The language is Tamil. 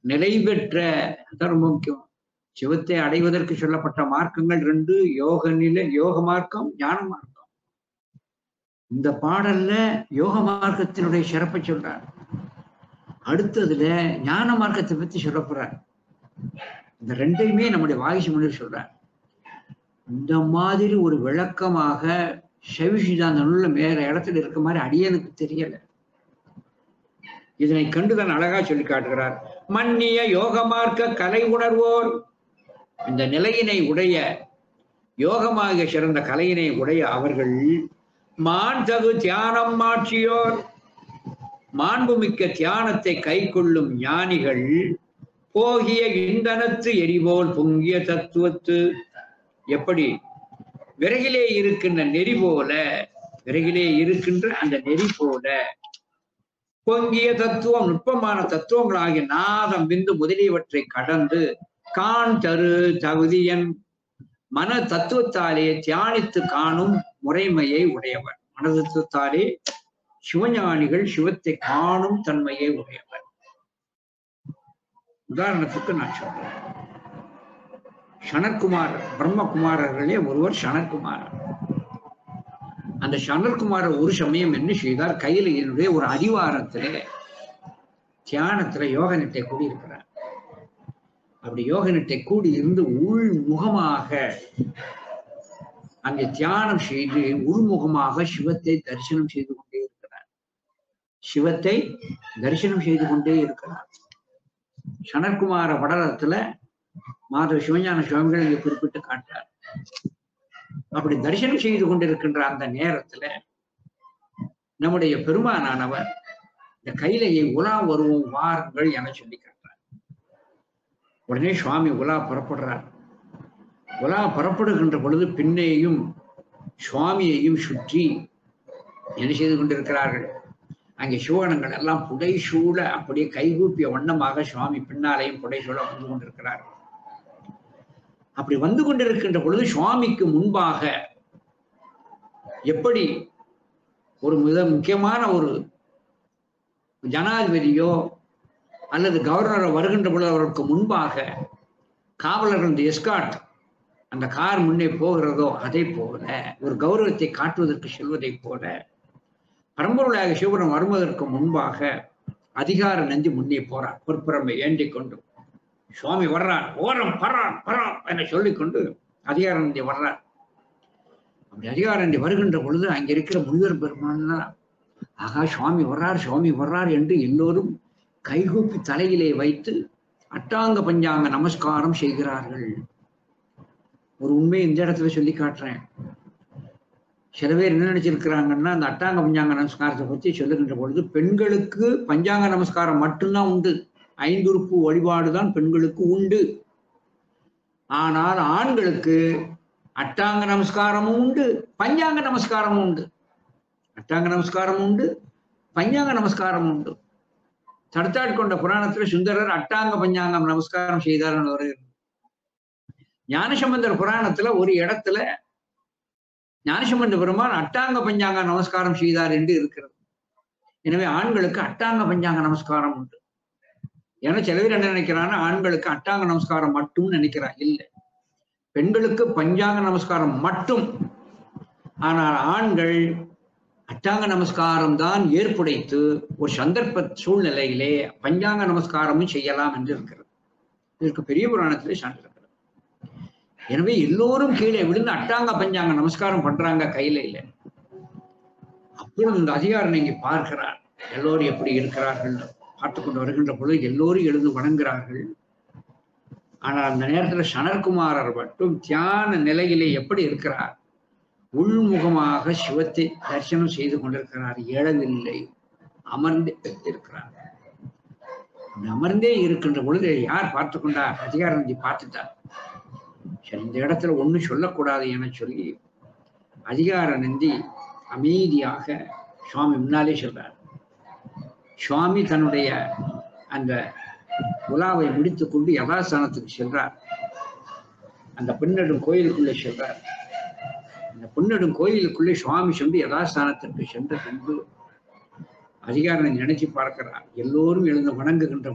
நிலை பெற்ற அதான் ரொம்ப முக்கியம் சிவத்தை அடைவதற்கு சொல்லப்பட்ட மார்க்கங்கள் ரெண்டு யோக நிலை யோக மார்க்கம் ஞான மார்க்கம் இந்த பாடல்ல யோக மார்க்கத்தினுடைய சிறப்பை சொல்றார் அடுத்ததுல ஞான மார்க்கத்தை பத்தி சொல்ல போறார் இந்த ரெண்டையுமே நம்முடைய வாகிஷ் முன்னர் சொல்றார் இந்த மாதிரி ஒரு விளக்கமாக செவிஷிதாந்த நூல்ல வேற இடத்துல இருக்க மாதிரி அடியனுக்கு தெரியல இதனை கண்டுதான் அழகா சொல்லி காட்டுகிறார் மன்னிய யோக மார்க்க கலை உணர்வோர் இந்த நிலையினை உடைய யோகமாக சிறந்த கலையினை உடைய அவர்கள் மான் தகு தியானம் மாற்றியோர் மாண்புமிக்க தியானத்தை கை கொள்ளும் ஞானிகள் போகிய இந்தனத்து எரிபோல் பொங்கிய தத்துவத்து எப்படி விறகிலே இருக்கின்ற நெறி போல விறகிலே இருக்கின்ற அந்த நெறி போல பொங்கிய தத்துவம் நுட்பமான தத்துவங்களாகிய நாதம் பிந்து முதலியவற்றை கடந்து கான் தரு தகுதியன் மன தத்துவத்தாலே தியானித்து காணும் முறைமையை உடையவர் மன தத்துவத்தாலே சிவஞானிகள் சிவத்தை காணும் தன்மையை உடையவர் உதாரணத்துக்கு நான் சொல்றேன் சனற்குமார் பிரம்மகுமாரர்களே ஒருவர் சனற்குமாரர் அந்த சனற்குமாரர் ஒரு சமயம் என்ன செய்தார் கையிலையினுடைய ஒரு அடிவாரத்திலே தியானத்துல யோக நிட்டை கூடியிருக்கிறார் அப்படி யோக நிட்டை கூடி இருந்து உள்முகமாக அங்கே தியானம் செய்து உள்முகமாக சிவத்தை தரிசனம் செய்து கொண்டே இருக்கிறார் சிவத்தை தரிசனம் செய்து கொண்டே இருக்கிறார் சனற்குமார படலத்துல மாதவ சிவஞான சுவாமிகள் இங்கே குறிப்பிட்டு காட்டார் அப்படி தரிசனம் செய்து கொண்டிருக்கின்ற அந்த நேரத்துல நம்முடைய பெருமானானவர் இந்த கைலையை உலா வருவோம் வாருங்கள் என சொல்லி காட்டுறார் உடனே சுவாமி உலா புறப்படுறார் உலா புறப்படுகின்ற பொழுது பின்னேயும் சுவாமியையும் சுற்றி என்ன செய்து கொண்டிருக்கிறார்கள் அங்கே சிவகணங்கள் எல்லாம் புடைசூழ அப்படியே கைகூப்பிய வண்ணமாக சுவாமி பின்னாலேயும் புடைசூழ வந்து கொண்டிருக்கிறார் அப்படி வந்து கொண்டிருக்கின்ற பொழுது சுவாமிக்கு முன்பாக எப்படி ஒரு மிக முக்கியமான ஒரு ஜனாதிபதியோ அல்லது கவர்னரோ வருகின்ற பொழுது அவருக்கு முன்பாக காவலர்கள் இந்த எஸ்காட் அந்த கார் முன்னே போகிறதோ அதை போல ஒரு கௌரவத்தை காட்டுவதற்கு செல்வதை போல பரம்பொருளாக சிவபுரம் வருவதற்கு முன்பாக அதிகார நந்தி முன்னே போறார் பொற்புறமை ஏண்டிக் கொண்டு சுவாமி வர்றார் ஓரம் பறான் பறான் என சொல்லிக்கொண்டு அதிகார நந்தி வர்றார் அப்படி அதிகார நந்தி வருகின்ற பொழுது அங்க இருக்கிற முனிவர் பெருமான்லாம் ஆகா சுவாமி வர்றார் சுவாமி வர்றார் என்று எல்லோரும் கைகூப்பி தலையிலே வைத்து அட்டாங்க பஞ்சாங்க நமஸ்காரம் செய்கிறார்கள் ஒரு உண்மை இந்த இடத்துல சொல்லி காட்டுறேன் சில பேர் என்ன நினைச்சிருக்கிறாங்கன்னா அந்த அட்டாங்க பஞ்சாங்க நமஸ்காரத்தை பற்றி சொல்லுகின்ற பொழுது பெண்களுக்கு பஞ்சாங்க நமஸ்காரம் மட்டும்தான் உண்டு ஐந்துறுப்பு வழிபாடுதான் பெண்களுக்கு உண்டு ஆனால் ஆண்களுக்கு அட்டாங்க நமஸ்காரமும் உண்டு பஞ்சாங்க நமஸ்காரமும் உண்டு அட்டாங்க நமஸ்காரமும் உண்டு பஞ்சாங்க நமஸ்காரம் உண்டு தடுத்தாட்கொண்ட புராணத்துல சுந்தரர் அட்டாங்க பஞ்சாங்கம் நமஸ்காரம் செய்தார்னு வருகிறது ஞானசம்பந்தர் புராணத்துல ஒரு இடத்துல ஞானசம்பந்த பெருமான் அட்டாங்க பஞ்சாங்க நமஸ்காரம் செய்தார் என்று இருக்கிறது எனவே ஆண்களுக்கு அட்டாங்க பஞ்சாங்க நமஸ்காரம் உண்டு ஏன்னா சில பேர் என்ன நினைக்கிறான்னா ஆண்களுக்கு அட்டாங்க நமஸ்காரம் மட்டும் நினைக்கிறான் இல்லை பெண்களுக்கு பஞ்சாங்க நமஸ்காரம் மட்டும் ஆனால் ஆண்கள் அட்டாங்க நமஸ்காரம் தான் ஏற்புடைத்து ஒரு சந்தர்ப்ப சூழ்நிலையிலே பஞ்சாங்க நமஸ்காரமும் செய்யலாம் என்று இருக்கிறது இதற்கு பெரிய புராணத்திலே சான்று இருக்கிறது எனவே எல்லோரும் கீழே விழுந்து அட்டாங்க பஞ்சாங்க நமஸ்காரம் பண்றாங்க கையில இல்லை அப்பொழுது இந்த அதிகாரம் இங்கே பார்க்கிறார் எல்லோரும் எப்படி இருக்கிறார்கள் பார்த்து கொண்டு வருகின்ற பொழுது எல்லோரும் எழுந்து வணங்குகிறார்கள் ஆனால் அந்த நேரத்தில் சனற்குமாரர் மட்டும் தியான நிலையிலே எப்படி இருக்கிறார் உள்முகமாக சிவத்தை தரிசனம் செய்து கொண்டிருக்கிறார் எழவில்லை அமர்ந்து இருக்கிறார் அந்த அமர்ந்தே இருக்கின்ற பொழுது யார் பார்த்து கொண்டார் அதிகாரந்தி பார்த்துட்டார் சரி இந்த இடத்துல ஒண்ணும் சொல்லக்கூடாது என சொல்லி அதிகார நந்தி அமைதியாக சுவாமி முன்னாலே சொல்றார் சுவாமி தன்னுடைய அந்த உலாவை முடித்துக் கொண்டு யதாஸ்தானத்துக்கு சென்றார் அந்த பெண்ணடும் கோயிலுக்குள்ளே சென்றார் அந்த பொன்னடும் கோயிலுக்குள்ளே சுவாமி சென்று யதாஸ்தானத்திற்கு சென்ற பின்பு அதிகாரனை நினைச்சு பார்க்கிறார் எல்லோரும் எழுந்து வணங்குகின்ற